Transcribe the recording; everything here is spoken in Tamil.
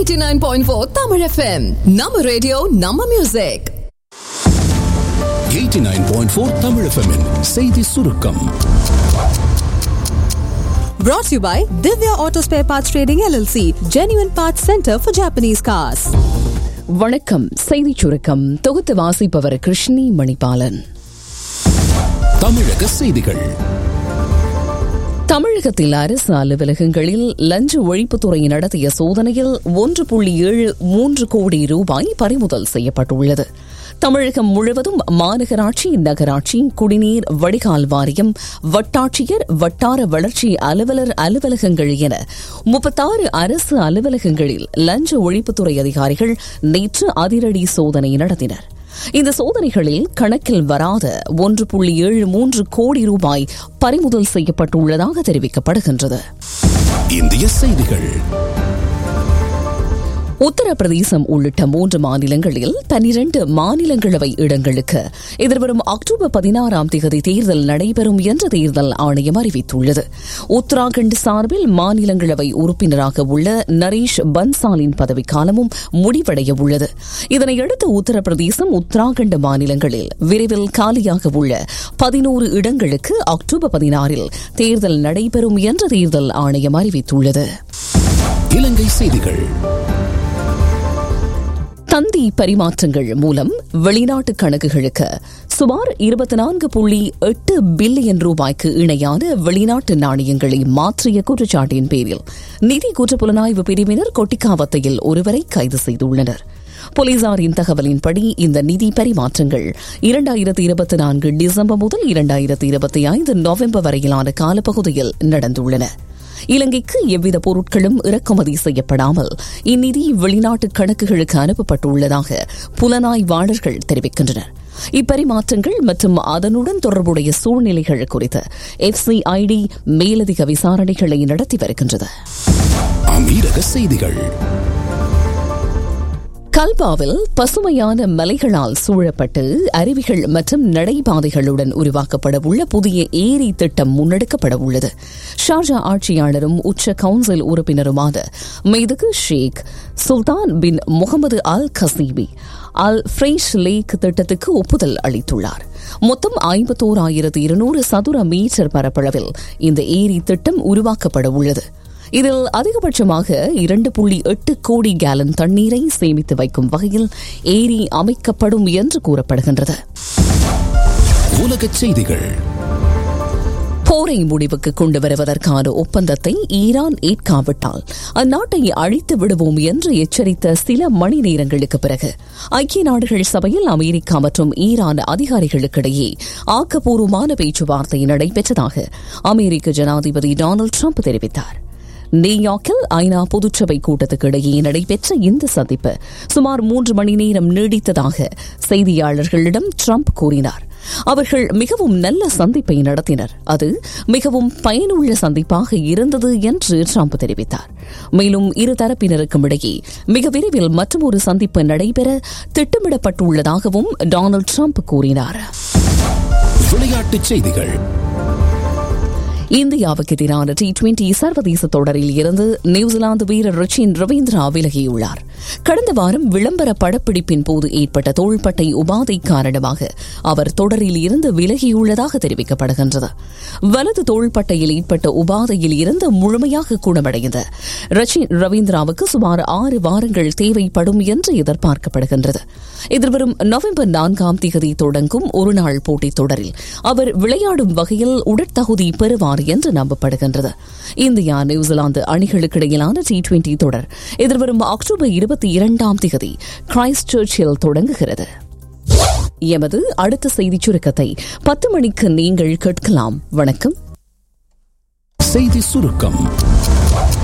89.4 Tamil FM நம்ம ரேடியோ நம்ம மியூசிக் 89.4 தமிழ் FM -இன் செய்தி சுருக்கம் Brought to you by Divya Auto Spare Parts Trading LLC, Genuine Parts Center for Japanese Cars. வணக்கம் செய்திச் சுருக்கம் தொகுத்து வாசிப்பவர் கிருஷ்ணி மணிபாலன் தமிழக செய்திகள் தமிழகத்தில் அரசு அலுவலகங்களில் லஞ்ச ஒழிப்புத்துறை நடத்திய சோதனையில் ஒன்று புள்ளி ஏழு மூன்று கோடி ரூபாய் பறிமுதல் செய்யப்பட்டுள்ளது தமிழகம் முழுவதும் மாநகராட்சி நகராட்சி குடிநீர் வடிகால் வாரியம் வட்டாட்சியர் வட்டார வளர்ச்சி அலுவலர் அலுவலகங்கள் என முப்பத்தாறு அரசு அலுவலகங்களில் லஞ்ச ஒழிப்புத்துறை அதிகாரிகள் நேற்று அதிரடி சோதனை நடத்தினர் இந்த சோதனைகளில் கணக்கில் வராத ஒன்று புள்ளி ஏழு மூன்று கோடி ரூபாய் பறிமுதல் செய்யப்பட்டுள்ளதாக தெரிவிக்கப்படுகின்றது இந்திய செய்திகள் உத்தரப்பிரதேசம் உள்ளிட்ட மூன்று மாநிலங்களில் பனிரண்டு மாநிலங்களவை இடங்களுக்கு எதிர்வரும் அக்டோபர் பதினாறாம் தேதி தேர்தல் நடைபெறும் என்று தேர்தல் ஆணையம் அறிவித்துள்ளது உத்தராகண்ட் சார்பில் மாநிலங்களவை உறுப்பினராக உள்ள நரேஷ் பன்சாலின் பதவிக்காலமும் முடிவடைய உள்ளது இதனையடுத்து உத்தரப்பிரதேசம் உத்தராகண்ட் மாநிலங்களில் விரைவில் காலியாக உள்ள பதினோரு இடங்களுக்கு அக்டோபர் பதினாறில் தேர்தல் நடைபெறும் என்று தேர்தல் ஆணையம் அறிவித்துள்ளது இலங்கை செய்திகள் தந்தி பரிமாற்றங்கள் மூலம் வெளிநாட்டு கணக்குகளுக்கு சுமார் இருபத்தி நான்கு புள்ளி எட்டு பில்லியன் ரூபாய்க்கு இணையான வெளிநாட்டு நாணயங்களை மாற்றிய குற்றச்சாட்டின் பேரில் நிதி குற்றப்புலனாய்வு பிரிவினர் கொட்டிக்காவத்தையில் ஒருவரை கைது செய்துள்ளனர் போலீசாரின் தகவலின்படி இந்த நிதி பரிமாற்றங்கள் இரண்டாயிரத்தி இருபத்தி நான்கு டிசம்பர் முதல் இரண்டாயிரத்தி இருபத்தி ஐந்து நவம்பர் வரையிலான காலப்பகுதியில் நடந்துள்ளன இலங்கைக்கு எவ்வித பொருட்களும் இறக்குமதி செய்யப்படாமல் இந்நிதி வெளிநாட்டு கணக்குகளுக்கு அனுப்பப்பட்டுள்ளதாக புலனாய்வாளர்கள் தெரிவிக்கின்றனர் இப்பரிமாற்றங்கள் மற்றும் அதனுடன் தொடர்புடைய சூழ்நிலைகள் குறித்து எஃப்சிஐடி மேலதிக விசாரணைகளை நடத்தி வருகின்றது அமீரக செய்திகள் கல்பாவில் பசுமையான மலைகளால் சூழப்பட்டு அருவிகள் மற்றும் நடைபாதைகளுடன் உருவாக்கப்பட உள்ள புதிய ஏரி திட்டம் முன்னெடுக்கப்பட உள்ளது ஷார்ஜா ஆட்சியாளரும் உச்ச கவுன்சில் உறுப்பினருமான மெய்துகு ஷேக் சுல்தான் பின் முகமது அல் கசீபி அல் ஃப்ரேஷ் லேக் திட்டத்துக்கு ஒப்புதல் அளித்துள்ளார் மொத்தம் ஐம்பத்தோராயிரத்து இருநூறு சதுர மீட்டர் பரப்பளவில் இந்த ஏரி திட்டம் உருவாக்கப்பட உள்ளது இதில் அதிகபட்சமாக இரண்டு புள்ளி எட்டு கோடி கேலன் தண்ணீரை சேமித்து வைக்கும் வகையில் ஏரி அமைக்கப்படும் என்று கூறப்படுகின்றது உலகச் செய்திகள் போரை முடிவுக்கு கொண்டு வருவதற்கான ஒப்பந்தத்தை ஈரான் ஏற்காவிட்டால் அந்நாட்டை அழித்து விடுவோம் என்று எச்சரித்த சில மணி நேரங்களுக்கு பிறகு ஐக்கிய நாடுகள் சபையில் அமெரிக்கா மற்றும் ஈரான் அதிகாரிகளுக்கிடையே ஆக்கப்பூர்வமான பேச்சுவார்த்தை நடைபெற்றதாக அமெரிக்க ஜனாதிபதி டொனால்டு ட்ரம்ப் தெரிவித்தார் நியூயார்க்கில் ஐநா பொதுச்சபை கூட்டத்துக்கு இடையே நடைபெற்ற இந்த சந்திப்பு சுமார் மூன்று மணி நேரம் நீடித்ததாக செய்தியாளர்களிடம் ட்ரம்ப் கூறினார் அவர்கள் மிகவும் நல்ல சந்திப்பை நடத்தினர் அது மிகவும் பயனுள்ள சந்திப்பாக இருந்தது என்று ட்ரம்ப் தெரிவித்தார் மேலும் இரு தரப்பினருக்கும் இடையே மிக விரைவில் மற்றொரு சந்திப்பு நடைபெற திட்டமிடப்பட்டுள்ளதாகவும் டொனால்டு ட்ரம்ப் கூறினார் விளையாட்டுச் செய்திகள் இந்தியாவுக்கு எதிரான டி டுவெண்டி சர்வதேச தொடரில் இருந்து நியூசிலாந்து வீரர் ரிச்சின் ரவீந்திரா விலகியுள்ளார் கடந்த வாரம் விளம்பர படப்பிடிப்பின் போது ஏற்பட்ட தோள்பட்டை உபாதை காரணமாக அவர் தொடரில் இருந்து விலகியுள்ளதாக தெரிவிக்கப்படுகின்றது வலது தோள்பட்டையில் ஏற்பட்ட உபாதையில் இருந்து முழுமையாக குணமடைந்த ரச்சின் ரவீந்திராவுக்கு சுமார் ஆறு வாரங்கள் தேவைப்படும் என்று எதிர்பார்க்கப்படுகின்றது எதிர்வரும் நவம்பர் நான்காம் தேதி தொடங்கும் ஒருநாள் போட்டித் தொடரில் அவர் விளையாடும் வகையில் உடற்தகுதி பெறுவார் என்று நம்பப்படுகின்றது இந்தியா நியூசிலாந்து அணிகளுக்கிடையிலான டி டுவெண்டி தொடர் எதிர்வரும் அக்டோபர் இருபத்தி இரண்டாம் தேதி கிரைஸ்ட் சர்ச்சில் தொடங்குகிறது எமது அடுத்த செய்திச் சுருக்கத்தை பத்து மணிக்கு நீங்கள் கேட்கலாம் வணக்கம் செய்தி சுருக்கம்